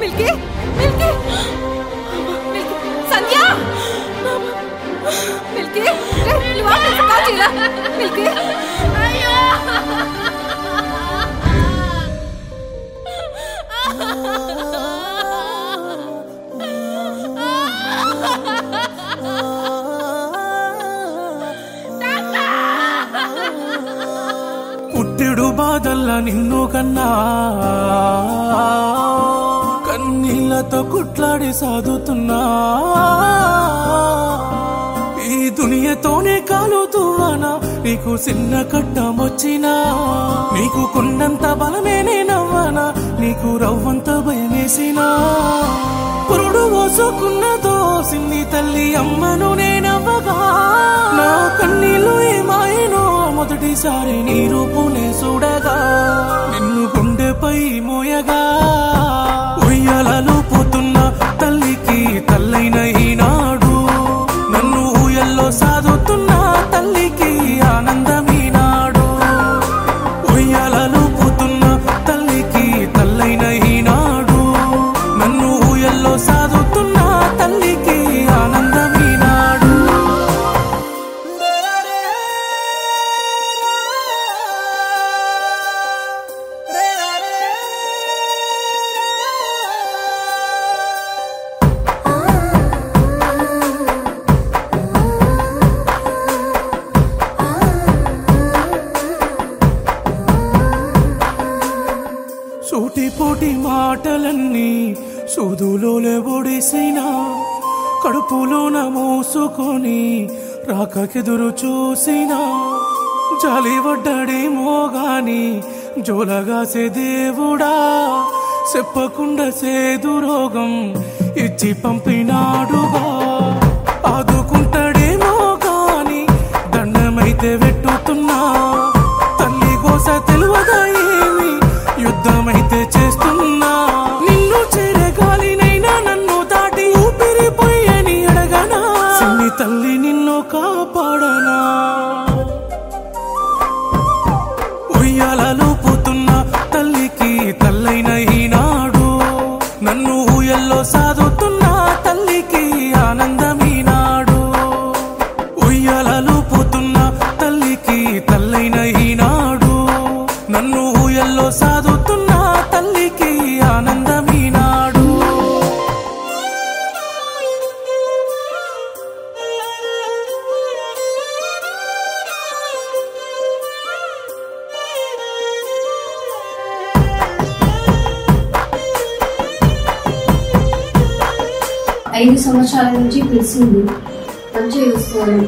Milky milky milky Sandhya milky ray, నువ్వు ఆపేసి call చేయరా మిల్కీ అయ్యో పుట్టెడు బాధల్ల నిన్ను కన్నా కన్నీళ్లతో కుట్లాడి సాదుతున్నా ఈ దునియతోనే కాలుతువానా నీకు చిన్న కట్టమొచ్చినా నీకు కొండంత బలమే నేనవ్వానా నీకు రవ్వంత భయమేసినా పురుడు పోసుకున్నదో సిన్ని తల్లి అమ్మను నేనవ్వగా నా కన్నీళ్ళు ఏమాయనో మొదటిసారి నీ రూపునే చూడగా నిన్ను గుండెపై మోయగా ఉయ్యాలలో పోతున్న తల్లికి తల్లైన ఈనాడు నన్ను ఊయల్లో సాదుతున్న తల్లికి ఆనందమీనాడు ఉయ్యాలలో పోతున్న తల్లికి తల్లైన ఈనాడు నన్ను ఊయల్లో సాదుతున్న తల్లికి ఆనందమీనాడు సూటిపోటి మాటలన్నీ సూదులోలే ఒడిసినా కడుపులోన మోసుకొని రాకకెదురు చూసినా జాలిపడ్డాడేమో గాని జోలగాసే దేవుడా చెప్పకుండా సేదు రోగం ఇచ్చి పంపినాడుగా ఆదుకుంటాడేమో గాని దండమైతే వెట్టుతున్నా తల్లి కోస తెలువదా ఏమి యుద్ధమైతే చేస్తున్నా నిన్ను చేరగాలినైనా నన్ను దాటి ఊపిరిపోయని అడగనా సిన్ని తల్లి నిన్ను కాపాడనా ఉయ్యాలలో పోతున్న తల్లికి తల్లైన ఈనాడు నన్ను ఊయల్లో సాదుతున్న తల్లికి ఆనందమీనాడు ఉయ్యాలలో పోతున్న తల్లికి తల్లైన ఈనాడు నన్ను ఊయల్లో సాదుతున్న తల్లికి ఆనందమీనాడు ఐదు సంవత్సరాల నుంచి పిలిచింది మంచిగా చూసుకోవాలి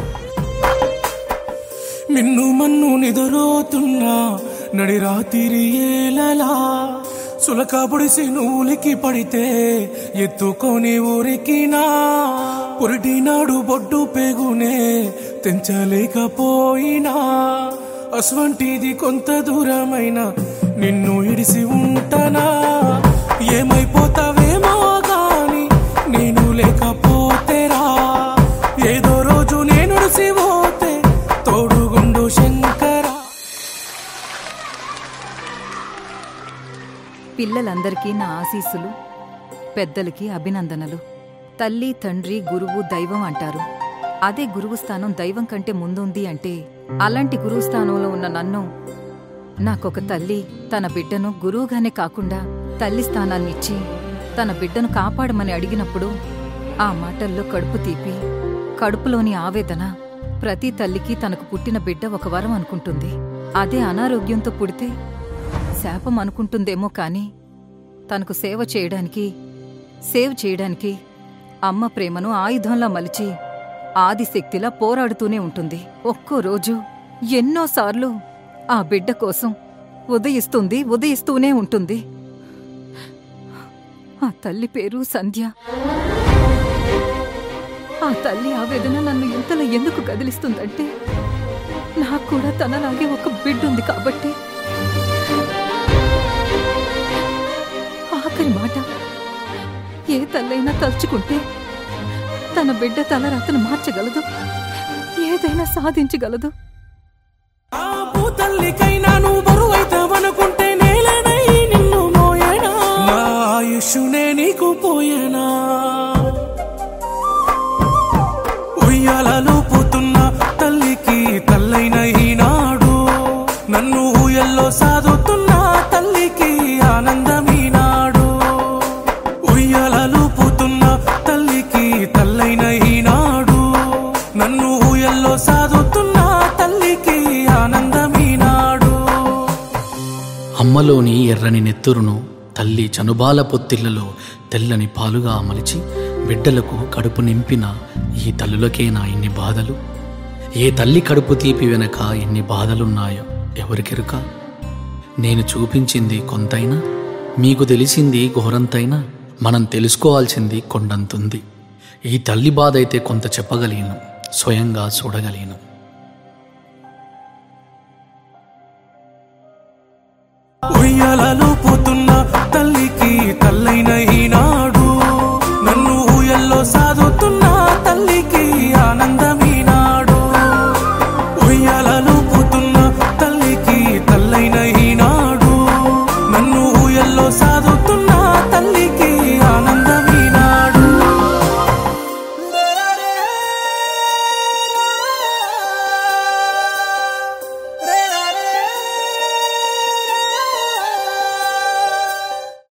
నిన్ను మన్ను నిదురోతున్నా నడి రాతిరి ఏలలా సులక పొడిసి నూలికి పడితే ఎత్తుకొని ఊరికినా పురిటినాడు బొడ్డు పెగునే తెంచలేకపోయినా అస్వంటిది కొంత దూరమైన నిన్ను ఇడిసి ఉంటానా ఏమైపోతావేమో గాని నేను లేకపోతేరా ఏదో రోజు నేను పోతే తోడుగుండు శంకరా పిల్లలందరికీ నా ఆశీస్సులు పెద్దలకి అభినందనలు తల్లి తండ్రి గురువు దైవం అంటారు అదే గురువు స్థానం దైవం కంటే ముందుంది అంటే అలాంటి గురువు స్థానంలో ఉన్న నన్ను నాకొక తల్లి తన బిడ్డను గురువుగానే కాకుండా తల్లి స్థానాన్నిచ్చి తన బిడ్డను కాపాడమని అడిగినప్పుడు ఆ మాటల్లో కడుపు తీపి కడుపులోని ఆవేదన ప్రతి తల్లికి తనకు పుట్టిన బిడ్డ ఒక వరం అనుకుంటుంది అదే అనారోగ్యంతో పుడితే శాపం అనుకుంటుందేమో కాని తనకు సేవ చేయడానికి సేవ్ చేయడానికి అమ్మ ప్రేమను ఆయుధంలా మలిచి ఆదిశక్తిలా పోరాడుతూనే ఉంటుంది ఒక్కో రోజు ఎన్నోసార్లు ఆ బిడ్డ కోసం ఉదయిస్తుంది ఉదయిస్తూనే ఉంటుంది ఆ తల్లి పేరు సంధ్య ఆ తల్లి ఆవేదన నన్ను ఇంతలో ఎందుకు కదిలిస్తుందంటే నాకు కూడా తనలాగే ఒక బిడ్డుంది కాబట్టి ఆఖరి మాట ఏ తల్లైనా తలుచుకుంటే తన బిడ్డ తలరాతను మార్చగలదు ఏదైనా సాధించగలదు ఆ భూతల్లికైనా నువ్వు బరువైతావనుకుంటే నేలనై నిన్ను మోయనా నా ఆయుష్ నన్ను ఊయల్లో సాదుతున్న తల్లికి ఆనందమీనాడు ఉయ్యలలు పూతున్న తల్లికి తల్లైన ఈనాడు నన్ను ఊయల్లో సాదుతున్న తల్లికి ఆనందమీనాడు అమ్మలోని ఎర్రని నెత్తురును తల్లి చనుబాల పొత్తిళ్లలో తెల్లని పాలుగా అమలిచి బిడ్డలకు కడుపు నింపిన ఈ తల్లులకేనా ఇన్ని బాధలు ఏ తల్లి కడుపు తీపి వెనక ఎన్ని బాధలున్నాయో ఎవరికెరుక నేను చూపించింది కొంతైనా మీకు తెలిసింది ఘోరంతైనా మనం తెలుసుకోవాల్సింది కొండంతుంది ఈ తల్లి బాధ అయితే కొంత చెప్పగలిగిన స్వయంగా చూడగలిగిన ఉయ్యలలు